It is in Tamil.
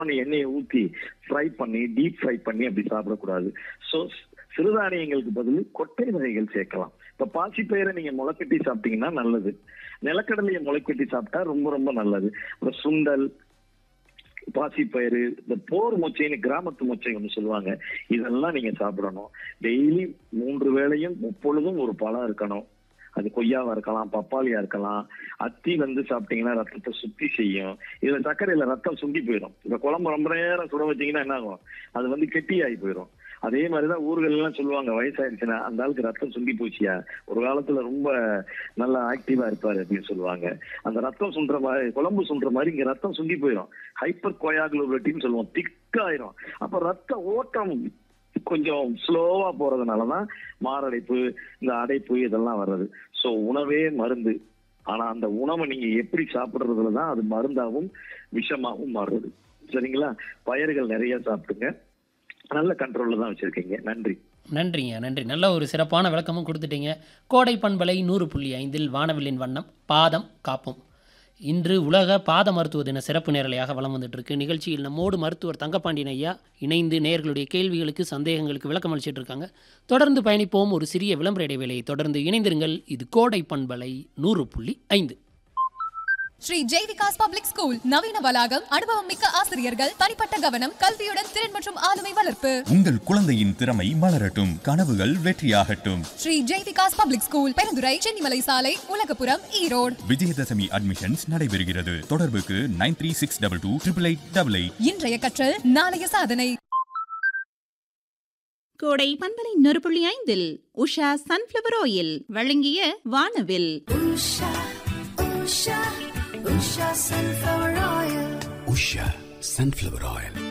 எண்ணெயை ஊத்தி ஃப்ரை பண்ணி டீப் ஃப்ரை பண்ணி அப்படி சாப்பிடக்கூடாது ஸோ சிறுதானியங்களுக்கு பதில் கொட்டை வகைகள் சேர்க்கலாம் இப்ப பாசிப்பயிரை நீங்க முளைக்கட்டி சாப்பிட்டீங்கன்னா நல்லது நிலக்கடலையை முளைக்கட்டி சாப்பிட்டா ரொம்ப ரொம்ப நல்லது அப்புறம் சுண்டல் பாசிப்பயிறு இந்த போர் மொச்சைன்னு கிராமத்து மொச்சை ஒன்று சொல்லுவாங்க இதெல்லாம் நீங்க சாப்பிடணும் டெய்லி மூன்று வேளையும் முப்பொழுதும் ஒரு பழம் இருக்கணும் அது கொய்யாவா இருக்கலாம் பப்பாளியா இருக்கலாம் அத்தி வந்து சாப்பிட்டீங்கன்னா ரத்தத்தை சுத்தி செய்யும் இதுல சர்க்கரையில ரத்தம் சுண்டி போயிடும் இப்ப குழம்பு ரொம்ப நேரம் சுட வச்சீங்கன்னா என்ன ஆகும் அது வந்து கெட்டியாகி போயிடும் அதே மாதிரிதான் ஊர்கள் எல்லாம் சொல்லுவாங்க வயசாயிருச்சுன்னா அந்த ஆளுக்கு ரத்தம் சுண்டி போச்சியா ஒரு காலத்துல ரொம்ப நல்லா ஆக்டிவா இருப்பாரு அப்படின்னு சொல்லுவாங்க அந்த ரத்தம் சுண்டுற மாதிரி குழம்பு சுண்டுற மாதிரி இங்க ரத்தம் சுண்டி போயிடும் ஹைப்பர் கோயாகுலோபிலிட்டின்னு சொல்லுவோம் திக்காயிரும் அப்ப ரத்த ஓட்டம் கொஞ்சம் ஸ்லோவா போறதுனாலதான் மாரடைப்பு இந்த அடைப்பு இதெல்லாம் வர்றது சோ உணவே மருந்து ஆனா அந்த உணவை நீங்க எப்படி சாப்பிடுறதுல தான் அது மருந்தாவும் விஷமாவும் மாறுறது சரிங்களா பயிர்கள் நிறைய சாப்பிடுங்க நல்ல கண்ட்ரோல்ல தான் வச்சிருக்கீங்க நன்றி நன்றிங்க நன்றி நல்ல ஒரு சிறப்பான விளக்கமும் கொடுத்துட்டீங்க கோடை பண்பலை நூறு புள்ளி ஐந்தில் வானவில்லின் வண்ணம் பாதம் காப்போம் இன்று உலக பாத மருத்துவ தின சிறப்பு நேரலையாக வலம் வந்துட்டு இருக்கு நிகழ்ச்சியில் நம்மோடு மருத்துவர் தங்கப்பாண்டியன் ஐயா இணைந்து நேயர்களுடைய கேள்விகளுக்கு சந்தேகங்களுக்கு விளக்கம் அளிச்சிட்டு இருக்காங்க தொடர்ந்து பயணிப்போம் ஒரு சிறிய விளம்பர இடைவேளையை தொடர்ந்து இணைந்திருங்கள் இது கோடை பண்பலை நூறு புள்ளி ஐந்து ஸ்ரீ ஜெய்விகாஸ் பப்ளிக் ஸ்கூல் நவீன வளாகம் அனுபவம் மிக்க ஆசிரியர்கள் தனிப்பட்ட கவனம் கல்வியுடன் திறன் மற்றும் ஆளுமை வளர்ப்பு உங்கள் குழந்தையின் திறமை மலரட்டும் கனவுகள் வெற்றியாகட்டும் ஸ்ரீ ஜெய்விகாஸ் பப்ளிக் ஸ்கூல் பெருந்துறை சென்னிமலை சாலை உலகபுரம் ஈரோடு விஜயதசமி அட்மிஷன்ஸ் நடைபெறுகிறது தொடர்புக்கு nine three six double two triple eight double eight இன்றைய கற்றல் நாளைய சாதனை கோடை பண்பலை நொறு புள்ளி ஐந்தில் உஷா சன்ஃப்ளவர் ஆயில் வழங்கிய வானவில் உஷா சன்ஃப்ளவர் ஆயில்